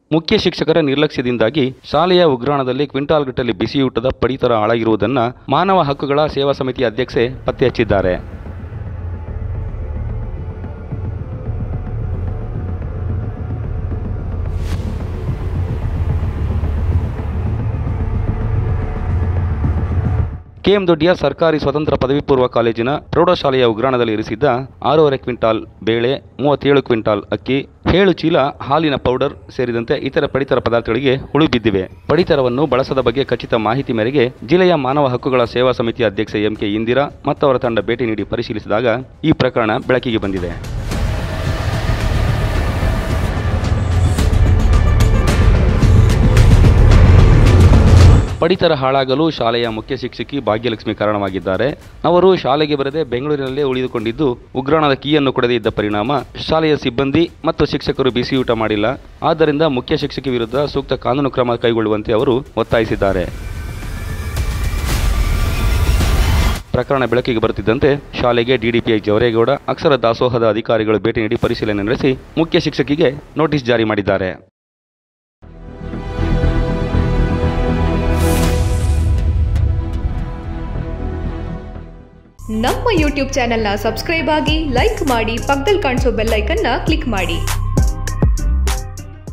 ಮುಖ್ಯ ಶಿಕ್ಷಕರ ನಿರ್ಲಕ್ಷ್ಯದಿಂದಾಗಿ ಶಾಲೆಯ ಉಗ್ರಾಣದಲ್ಲಿ ಕ್ವಿಂಟಾಲ್ ಗಟ್ಟಲೆ ಬಿಸಿಯೂಟದ ಪಡಿತರ ಹಾಳಾಗಿರುವುದನ್ನು ಮಾನವ ಹಕ್ಕುಗಳ ಸೇವಾ ಸಮಿತಿ ಅಧ್ಯಕ್ಷೆ ಪತ್ತೆ ಹಚ್ಚಿದ್ದಾರೆ ಕೆಎಂ ದೊಡ್ಡಿಯ ಸರ್ಕಾರಿ ಸ್ವತಂತ್ರ ಪದವಿ ಪೂರ್ವ ಕಾಲೇಜಿನ ಪ್ರೌಢಶಾಲೆಯ ಉಗ್ರಾಣದಲ್ಲಿ ಇರಿಸಿದ್ದ ಆರೂವರೆ ಕ್ವಿಂಟಾಲ್ ಬೇಳೆ ಮೂವತ್ತೇಳು ಕ್ವಿಂಟಾಲ್ ಅಕ್ಕಿ ಏಳು ಚೀಲ ಹಾಲಿನ ಪೌಡರ್ ಸೇರಿದಂತೆ ಇತರ ಪಡಿತರ ಪದಾರ್ಥಗಳಿಗೆ ಹುಳು ಬಿದ್ದಿವೆ ಪಡಿತರವನ್ನು ಬಳಸದ ಬಗ್ಗೆ ಖಚಿತ ಮಾಹಿತಿ ಮೇರೆಗೆ ಜಿಲ್ಲೆಯ ಮಾನವ ಹಕ್ಕುಗಳ ಸೇವಾ ಸಮಿತಿ ಅಧ್ಯಕ್ಷೆ ಎಂಕೆ ಇಂದಿರಾ ಮತ್ತು ಅವರ ತಂಡ ಭೇಟಿ ನೀಡಿ ಪರಿಶೀಲಿಸಿದಾಗ ಈ ಪ್ರಕರಣ ಬೆಳಕಿಗೆ ಬಂದಿದೆ ಪಡಿತರ ಹಾಳಾಗಲು ಶಾಲೆಯ ಮುಖ್ಯ ಶಿಕ್ಷಕಿ ಭಾಗ್ಯಲಕ್ಷ್ಮಿ ಕಾರಣವಾಗಿದ್ದಾರೆ ಅವರು ಶಾಲೆಗೆ ಬರದೆ ಬೆಂಗಳೂರಿನಲ್ಲೇ ಉಳಿದುಕೊಂಡಿದ್ದು ಉಗ್ರಾಣದ ಕೀಯನ್ನು ಕೊಡದೇ ಇದ್ದ ಪರಿಣಾಮ ಶಾಲೆಯ ಸಿಬ್ಬಂದಿ ಮತ್ತು ಶಿಕ್ಷಕರು ಬಿಸಿಯೂಟ ಮಾಡಿಲ್ಲ ಆದ್ದರಿಂದ ಮುಖ್ಯ ಶಿಕ್ಷಕಿ ವಿರುದ್ಧ ಸೂಕ್ತ ಕಾನೂನು ಕ್ರಮ ಕೈಗೊಳ್ಳುವಂತೆ ಅವರು ಒತ್ತಾಯಿಸಿದ್ದಾರೆ ಪ್ರಕರಣ ಬೆಳಕಿಗೆ ಬರುತ್ತಿದ್ದಂತೆ ಶಾಲೆಗೆ ಡಿಡಿಪಿಐ ಜವರೇಗೌಡ ಅಕ್ಷರ ದಾಸೋಹದ ಅಧಿಕಾರಿಗಳು ಭೇಟಿ ನೀಡಿ ಪರಿಶೀಲನೆ ನಡೆಸಿ ಮುಖ್ಯ ಶಿಕ್ಷಕಿಗೆ ನೋಟಿಸ್ ಜಾರಿ ಮಾಡಿದ್ದಾರೆ ನಮ್ಮ ಯೂಟ್ಯೂಬ್ ಚಾನೆಲ್ನ ಸಬ್ಸ್ಕ್ರೈಬ್ ಆಗಿ ಲೈಕ್ ಮಾಡಿ ಪಕ್ಕದಲ್ಲಿ ಕಾಣಿಸೋ ಬೆಲ್ ಐಕನ್ನ ಕ್ಲಿಕ್ ಮಾಡಿ